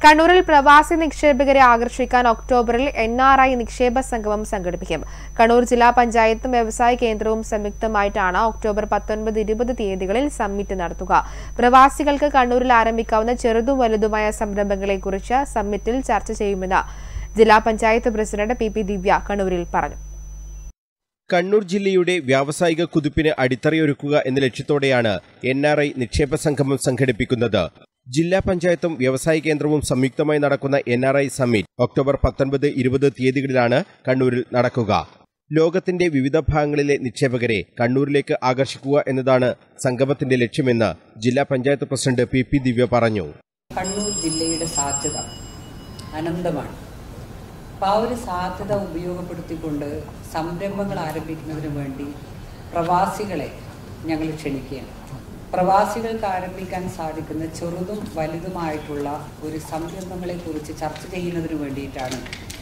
കണ്ണൂരിൽ പ്രവാസി നിക്ഷേപകരെ ആകർഷിക്കാൻ ഒക്ടോബറിൽ എൻ ആർ ഐ നിക്ഷേപ സംഗമം സംഘടിപ്പിക്കും കണ്ണൂർ ജില്ലാ പഞ്ചായത്തും വ്യവസായ കേന്ദ്രവും സംയുക്തമായിട്ടാണ് ഒക്ടോബർ പത്തൊൻപത് ഇരുപത് തീയതികളിൽ സമ്മിറ്റ് നടത്തുക പ്രവാസികൾക്ക് കണ്ണൂരിൽ ആരംഭിക്കാവുന്ന ചെറുതും വലുതുമായ സംരംഭങ്ങളെക്കുറിച്ച് സമ്മിറ്റിൽ ചർച്ച ചെയ്യുമെന്ന് ജില്ലാ panchayat president P P Divya കണ്ണൂരിൽ പറഞ്ഞു കണ്ണൂർ ജില്ലയുടെ വ്യാവസായിക കുതിപ്പിന് അടിത്തറയൊരുക്കുക എന്ന ലക്ഷ്യത്തോടെയാണ് എൻ ആർ ഐ നിക്ഷേപ സംഗമം സംഘടിപ്പിക്കുന്നത് ജില്ലാ പഞ്ചായത്തും വ്യവസായ കേന്ദ്രവും സംയുക്തമായി നടക്കുന്ന N R I summit October പത്തൊൻപത് ഇരുപത് തീയതികളിലാണ് കണ്ണൂരിൽ നടക്കുക ലോകത്തിന്റെ വിവിധ ഭാഗങ്ങളിലെ നിക്ഷേപകരെ കണ്ണൂരിലേക്ക് ആകർഷിക്കുക എന്നതാണ് സംഗമത്തിന്റെ ലക്ഷ്യമെന്ന് ജില്ലാ panchayat president P P Divya പറഞ്ഞു കണ്ണൂർ ജില്ലയുടെ സാധ്യത അനന്തമാണ് അപ്പോൾ ആ ഒരു സാധ്യത ഉപയോഗപ്പെടുത്തിക്കൊണ്ട് സംരംഭങ്ങൾ ആരംഭിക്കുന്നതിന് വേണ്ടി പ്രവാസികളെ ഞങ്ങൾ ക്ഷണിക്കുകയാണ് പ്രവാസികൾക്ക് ആരംഭിക്കാൻ സാധിക്കുന്ന ചെറുതും വലുതുമായിട്ടുള്ള ഒരു സംരംഭങ്ങളെക്കുറിച്ച് ചർച്ച ചെയ്യുന്നതിന് വേണ്ടിയിട്ടാണ്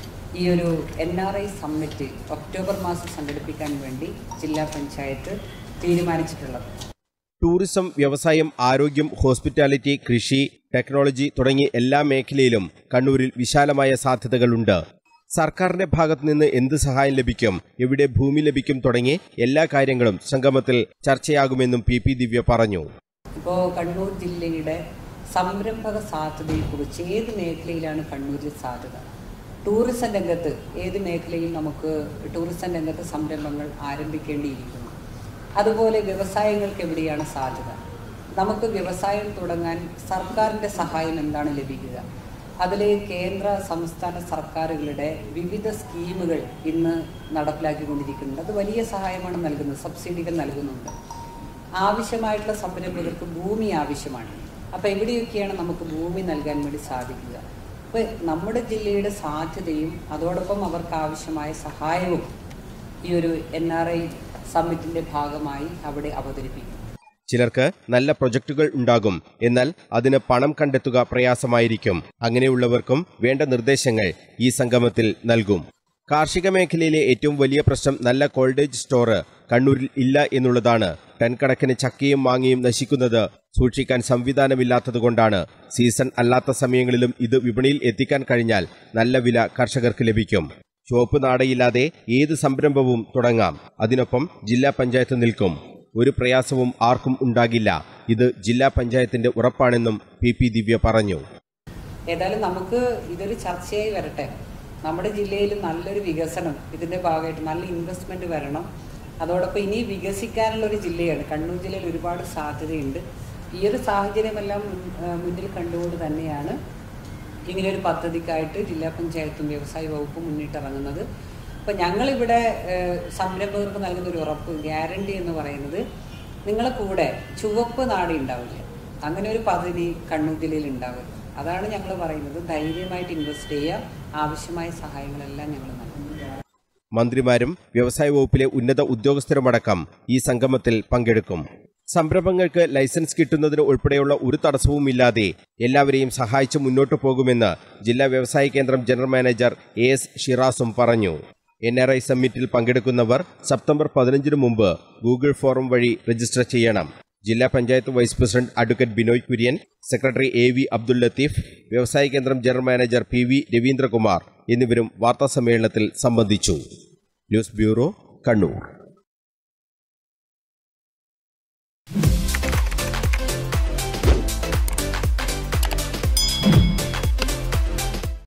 ഈ ഒരു N R I summit October മാസം സംഘടിപ്പിക്കാൻ വേണ്ടി ജില്ലാ പഞ്ചായത്ത് തീരുമാനിച്ചിട്ടുള്ളത് ടൂറിസം വ്യവസായം ആരോഗ്യം ഹോസ്പിറ്റാലിറ്റി കൃഷി ടെക്നോളജി തുടങ്ങി എല്ലാ മേഖലയിലും കണ്ണൂരിൽ വിശാലമായ സാധ്യതകളുണ്ട് സർക്കാരിന്റെ ഭാഗത്തു നിന്ന് എന്ത് സഹായം ലഭിക്കും എവിടെ ഭൂമി ലഭിക്കും തുടങ്ങി എല്ലാ കാര്യങ്ങളും സംഗമത്തിൽ ചർച്ചയാകുമെന്നും പി പി ദിവ്യ പറഞ്ഞു ഇപ്പോൾ കണ്ണൂർ ജില്ലയുടെ സംരംഭക സാധ്യതയെക്കുറിച്ച് ഏത് മേഖലയിലാണ് കണ്ണൂരിൽ സാധ്യത ടൂറിസം രംഗത്ത് ഏത് മേഖലയിൽ നമുക്ക് ടൂറിസം രംഗത്ത് സംരംഭങ്ങൾ ആരംഭിക്കേണ്ടിയിരിക്കുന്നു അതുപോലെ വ്യവസായങ്ങൾക്ക് എവിടെയാണ് സാധ്യത നമുക്ക് വ്യവസായം തുടങ്ങാൻ സർക്കാരിൻ്റെ സഹായം എന്താണ് ലഭിക്കുക അതിൽ കേന്ദ്ര സംസ്ഥാന സർക്കാരുകളുടെ വിവിധ സ്കീമുകൾ ഇന്ന് നടപ്പിലാക്കിക്കൊണ്ടിരിക്കുന്നുണ്ട് അത് വലിയ സഹായമാണ് നൽകുന്നത് സബ്സിഡികൾ നൽകുന്നുണ്ട് ആവശ്യമായിട്ടുള്ള സംരംഭകർക്ക് ഭൂമി ആവശ്യമാണ് അപ്പോൾ എവിടെയൊക്കെയാണ് നമുക്ക് ഭൂമി നൽകാൻ വേണ്ടി സാധിക്കുക അപ്പോൾ നമ്മുടെ ജില്ലയുടെ സാധ്യതയും അതോടൊപ്പം അവർക്ക് ആവശ്യമായ സഹായവും ഈ ഒരു എൻ ആർ ഐ സമ്മിറ്റിൻ്റെ ഭാഗമായി അവിടെ അവതരിപ്പിക്കും ചിലർക്ക് നല്ല പ്രൊജക്ടുകൾ ഉണ്ടാകും എന്നാൽ അതിന് പണം കണ്ടെത്തുക പ്രയാസമായിരിക്കും അങ്ങനെയുള്ളവർക്കും വേണ്ട നിർദ്ദേശങ്ങൾ ഈ സംഗമത്തിൽ നൽകും കാർഷിക മേഖലയിലെ ഏറ്റവും വലിയ പ്രശ്നം നല്ല കോൾഡേജ് സ്റ്റോറ് കണ്ണൂരിൽ ഇല്ല എന്നുള്ളതാണ് ടൺ കണക്കിന് ചക്കയും മാങ്ങയും നശിക്കുന്നത് സൂക്ഷിക്കാൻ സംവിധാനമില്ലാത്തതുകൊണ്ടാണ് സീസൺ അല്ലാത്ത സമയങ്ങളിലും ഇത് വിപണിയിൽ എത്തിക്കാൻ കഴിഞ്ഞാൽ നല്ല വില കർഷകർക്ക് ലഭിക്കും ചുവപ്പ് നാടയില്ലാതെ ഏത് സംരംഭവും തുടങ്ങാം അതിനൊപ്പം ജില്ലാ പഞ്ചായത്ത് നിൽക്കും ഒരു പ്രയാസവും ആർക്കും ഉണ്ടാകില്ല ഇത് ജില്ലാ പഞ്ചായത്തിന്റെ ഉറപ്പാണെന്നും പി പി ദിവ്യ പറഞ്ഞു ഏതായാലും നമുക്ക് ഇതൊരു ചർച്ചയായി വരട്ടെ നമ്മുടെ ജില്ലയിൽ നല്ലൊരു വികസനം ഇതിൻ്റെ ഭാഗമായിട്ട് നല്ല ഇൻവെസ്റ്റ്മെൻറ്റ് വരണം അതോടൊപ്പം ഇനി വികസിക്കാനുള്ള ഒരു ജില്ലയാണ് കണ്ണൂർ ജില്ലയിൽ ഒരുപാട് സാധ്യതയുണ്ട് ഈ ഒരു സാഹചര്യമെല്ലാം മുൻ- ആ, മുന്നിൽ കണ്ടുകൊണ്ട് തന്നെയാണ് ഇങ്ങനെയൊരു പദ്ധതിക്കായിട്ട് ജില്ലാ പഞ്ചായത്തും വ്യവസായ വകുപ്പും മുന്നിട്ടിറങ്ങുന്നത് അപ്പോൾ ഞങ്ങളിവിടെ ഏഹ്, സംരംഭകർക്ക് നൽകുന്ന ഒരു ഉറപ്പ് ഗ്യാരണ്ടി എന്ന് പറയുന്നത് നിങ്ങളെ കൂടെ ചുവപ്പ് നാടി ഉണ്ടാവില്ല അങ്ങനെ ഒരു പദ്ധതി കണ്ണൂർ ജില്ലയിൽ ഉണ്ടാവില്ല അതാണ് ഞങ്ങൾ പറയുന്നത് ധൈര്യമായിട്ട് ഇൻവെസ്റ്റ് ചെയ്യുക ആവശ്യമായ സഹായങ്ങളെല്ലാം ഞങ്ങൾ നൽകും മന്ത്രിമാരും വ്യവസായ വകുപ്പിലെ ഉന്നത ഉദ്യോഗസ്ഥരുമടക്കം ഈ സംഗമത്തിൽ പങ്കെടുക്കും സംരംഭങ്ങൾക്ക് ലൈസൻസ് കിട്ടുന്നതിന് ഉൾപ്പെടെയുള്ള ഒരു തടസ്സവുമില്ലാതെ എല്ലാവരെയും സഹായിച്ച് മുന്നോട്ടു പോകുമെന്ന് ജില്ലാ വ്യവസായ കേന്ദ്രം ജനറൽ മാനേജർ എ എസ് ഷിറാസും പറഞ്ഞു എൻ ആർ ഐ സമ്മിറ്റിൽ പങ്കെടുക്കുന്നവർ സെപ്റ്റംബർ പതിനഞ്ചിന് മുമ്പ് ഗൂഗിൾ ഫോറം വഴി രജിസ്റ്റർ ചെയ്യണം ജില്ലാ panchayat vice president advocate Binoy Kurian secretary A V Abdul Latheef വ്യവസായ കേന്ദ്രം general manager P V Raveendrakumar എന്നിവരും വാർത്താസമ്മേളനത്തിൽ സംബന്ധിച്ചു ന്യൂസ് ബ്യൂറോ കണ്ണൂർ